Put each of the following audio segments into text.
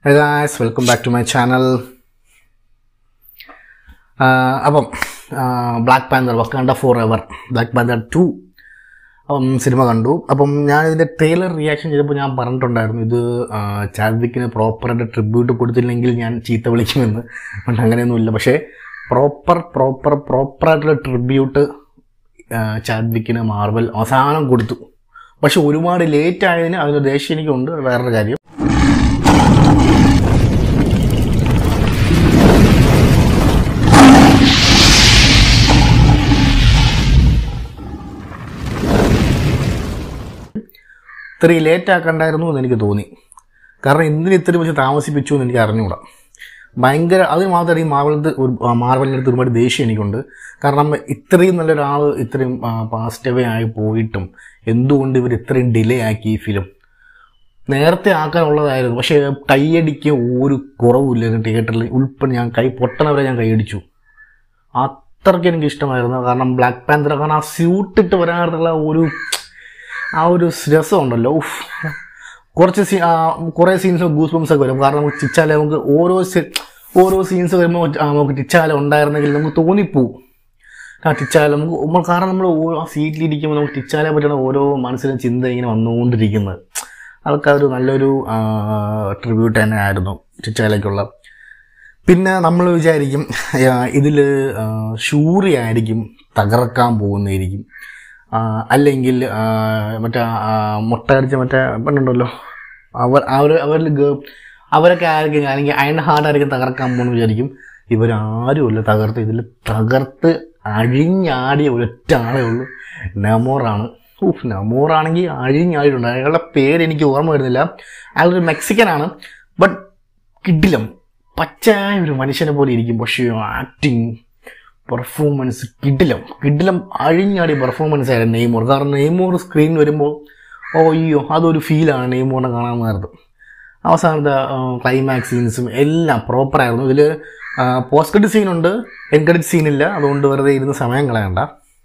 hey guys welcome back to my channel അപ്പം Black Panther Wakanda Forever Black Panther two അപ്പം സിനിമ കണ്ടു അപ്പം ഞാൻ ഇതിൻ്റെ ട്രെയിലർ റിയാക്ഷൻ ചെയ്തപ്പോൾ ഞാൻ പറഞ്ഞിട്ടുണ്ടായിരുന്നു ഇത് ചാദ്വിക്കിന് പ്രോപ്പറായിട്ട് ട്രിബ്യൂട്ട് കൊടുത്തില്ലെങ്കിൽ ഞാൻ ചീത്ത വിളിക്കുമെന്ന് പക്ഷെ അങ്ങനെയൊന്നുമില്ല പക്ഷേ പ്രോപ്പർ പ്രോപ്പർ പ്രോപ്പറായിട്ടുള്ള ട്രിബ്യൂട്ട് ചാദ്വിക്കിന് മാർവൽ അവസാനം കൊടുത്തു പക്ഷെ ഒരുപാട് ലേറ്റ് ആയതിന് അതിന് ദേഷ്യം എനിക്കുണ്ട് അത് വേറൊരു കാര്യം ഇത്രയും ലേറ്റ് ആക്കണ്ടായിരുന്നു എന്ന് എനിക്ക് തോന്നി കാരണം എന്തിന് ഇത്രയും വെച്ച് താമസിപ്പിച്ചു എന്ന് എനിക്ക് അറിഞ്ഞുകൂടാ ഭയങ്കര അത് മാത്രമല്ല ഈ മാർവലിൻ്റെ ഒരു മാർവലിൻ്റെ അടുത്ത് ഒരുപാട് ദേഷ്യം എനിക്കുണ്ട് കാരണം ഇത്രയും നല്ലൊരാൾ ഇത്രയും പാസ്റ്റ് അവേ ആയി പോയിട്ടും എന്തുകൊണ്ട് ഇവർ ഇത്രയും ഡിലേ ആക്കി ഈ ഫിലിം നേരത്തെ ആക്കാനുള്ളതായിരുന്നു പക്ഷേ കൈയടിക്ക് ഒരു കുറവില്ല തിയേറ്ററിൽ ഉൾപ്പെടെ ഞാൻ കൈ പൊട്ടണവരെ ഞാൻ കൈയടിച്ചു അത്രയ്ക്ക് എനിക്ക് ഇഷ്ടമായിരുന്നു കാരണം ബ്ലാക്ക് പാന്തർ കാരണം ആ സ്യൂട്ട് ഇട്ട് വരാനുള്ള ഒരു ആ ഒരു രസമുണ്ടല്ലോ ഉഫ് കുറച്ച് സീ കുറേ സീൻസ് ഗൂസ് ബംസ് ഒക്കെ വരും കാരണം നമുക്ക് ചിച്ചാല നമുക്ക് ഓരോ സീ- ഓരോ സീൻസ് വരുമ്പോൾ ആ, നമുക്ക് ടിച്ചാല ഉണ്ടായിരുന്നെങ്കിൽ നമുക്ക് തോന്നിപ്പോവും ആ ടിച്ചാല നമുക്ക് നമ്മൾ കാരണം നമ്മൾ ഓ- ആ സീറ്റിലിരിക്കുമ്പോൾ നമുക്ക് ടിച്ചാലെ പറ്റുന്ന ഓരോ മനസ്സിലും ചിന്ത ഇങ്ങനെ വന്നുകൊണ്ടിരിക്കുന്നത് അതൊക്കെ അതൊരു നല്ലൊരു ട്രിബ്യൂട്ട് തന്നെ ആയിരുന്നു ടിച്ചാലയ്ക്കുള്ള പിന്നെ നമ്മൾ വിചാരിക്കും ഇതിൽ ഷൂറി ആയിരിക്കും തകർക്കാൻ പോകുന്നതായിരിക്കും ആ, അല്ലെങ്കിൽ ആ, മറ്റേ ആ, മുട്ട അടിച്ച മറ്റേ പെണ്ണുണ്ടല്ലോ അവർ അവർ അവരിൽ ഗേ- അവരൊക്കെ ആയിരിക്കും അല്ലെങ്കിൽ അയൺ ഹാർഡ് ആയിരിക്കും തകർക്കാൻ പോകുന്നു വിചാരിക്കും ഇവരാരുമില്ല തകർത്ത് ഇതിൽ തകർത്ത് അഴിഞ്ഞാടിയ ഒരൊറ്റ ആളേ ഉള്ളൂ നമോറാണ് ഊഫ് നമോറാണെങ്കിൽ അഴിഞ്ഞാടിയിട്ടുണ്ട് അയാളുടെ പേര് എനിക്ക് ഓർമ്മ വരുന്നില്ല അയാളൊരു മെക്സിക്കനാണ് ബട്ട് കിഡിലം പച്ചയായ ഒരു മനുഷ്യനെ പോലെ ഇരിക്കും പക്ഷേ ആക്ടിങ് പെർഫോമൻസ് കിഡിലം കിഡിലം അഴിഞ്ഞാടിയ പെർഫോമൻസ് ആയിരുന്നു നെയ്മോർ കാരണം നെയ്മോർ സ്ക്രീൻ വരുമ്പോൾ ഓ അയ്യോ അതൊരു ഫീലാണ് നെയ്മോറിനെ കാണാൻ നേരത്ത് അവസാനത്തെ ക്ലൈമാക്സ് സീൻസും എല്ലാം പ്രോപ്പറായിരുന്നു ഇതിൽ പോസ്റ്റ് ക്രെഡിറ്റ് സീനുണ്ട് എൻ ക്രെഡിറ്റ് സീനില്ല അതുകൊണ്ട് വെറുതെ ഇരുന്ന് സമയം കളയണ്ട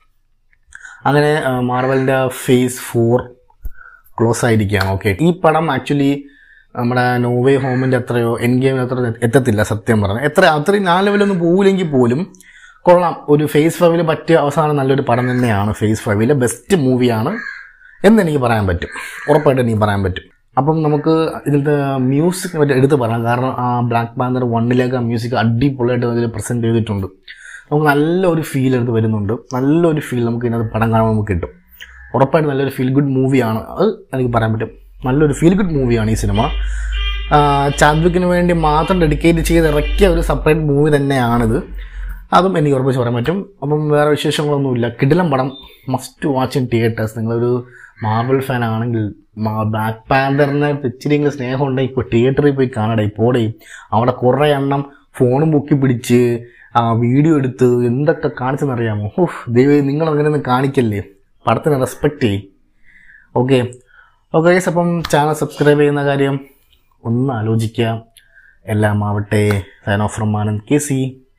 അങ്ങനെ മാർവലിൻ്റെ ഫേസ് ഫോർ ക്ലോസ് ആയിരിക്കുകയാണ് ഓക്കെ ഈ പടം ആക്ച്വലി നമ്മുടെ നോവേ ഹോമിൻ്റെ അത്രയോ എൻ ഗെയിമിന് അത്ര എത്തത്തില്ല സത്യം പറഞ്ഞാൽ എത്ര അത്രയും നാല് ലെവലൊന്നും പോകില്ലെങ്കിൽ പോലും കൊള്ളാം ഒരു ഫേസ് ഫൈവിൽ പറ്റിയ അവസാനം നല്ലൊരു പടം തന്നെയാണ് ഫേസ് ഫൈവിലെ ബെസ്റ്റ് മൂവിയാണ് എന്ന് എനിക്ക് പറയാൻ പറ്റും ഉറപ്പായിട്ട് എനിക്ക് പറയാൻ പറ്റും അപ്പം നമുക്ക് ഇതിലത്തെ മ്യൂസിക് പറ്റി എടുത്ത് പറയാം കാരണം ആ ബ്ലാക്ക് പാന്തർ വണ്ണിലേക്ക് ആ മ്യൂസിക് അടിപൊളിയായിട്ട് അതിൽ പ്രസൻറ്റ് ചെയ്തിട്ടുണ്ട് നമുക്ക് നല്ലൊരു ഫീൽ എടുത്ത് വരുന്നുണ്ട് നല്ലൊരു ഫീൽ നമുക്ക് ഇതിനകത്ത് പടം കാണുമ്പോൾ നമുക്ക് കിട്ടും ഉറപ്പായിട്ട് നല്ലൊരു ഫീൽ ഗുഡ് മൂവിയാണ് അത് എനിക്ക് പറയാൻ പറ്റും നല്ലൊരു ഫീൽ ഗുഡ് മൂവിയാണ് ഈ സിനിമ ചാദ്വിക്കിന് വേണ്ടി മാത്രം ഡെഡിക്കേറ്റ് ചെയ്ത് ഇറക്കിയ ഒരു സെപ്പറേറ്റ് മൂവി തന്നെയാണിത് അതും എനിക്ക് ഉറപ്പിച്ച് പറയാൻ പറ്റും അപ്പം വേറെ വിശേഷങ്ങളൊന്നുമില്ല കിടിലം പടം മസ്റ്റ് വാച്ച് ഇൻ തിയേറ്റേഴ്സ് നിങ്ങളൊരു മാർബിൾ ഫാൻ ആണെങ്കിൽ ബ്ലാക്ക് പാന്തറിനെ ഇച്ചിരിയെങ്കിലും സ്നേഹം ഉണ്ടെങ്കിൽ ഇപ്പോൾ തിയേറ്ററിൽ പോയി കാണടേ പോടേ അവിടെ കുറേ എണ്ണം ഫോണും പൊക്കി പിടിച്ച് ആ വീഡിയോ എടുത്ത് എന്തൊക്കെ കാണിച്ചെന്നറിയാമോ ഓഹ് ദൈവം നിങ്ങൾ അങ്ങനെയൊന്നും കാണിക്കല്ലേ പടത്തിന് റെസ്പെക്റ്റ് ചെയ്യും ഓക്കെ ഓക്കെ അപ്പം ചാനൽ സബ്സ്ക്രൈബ് ചെയ്യുന്ന കാര്യം ഒന്ന് ആലോചിക്കുക എല്ലാം ആവട്ടെ sign off from Anand K C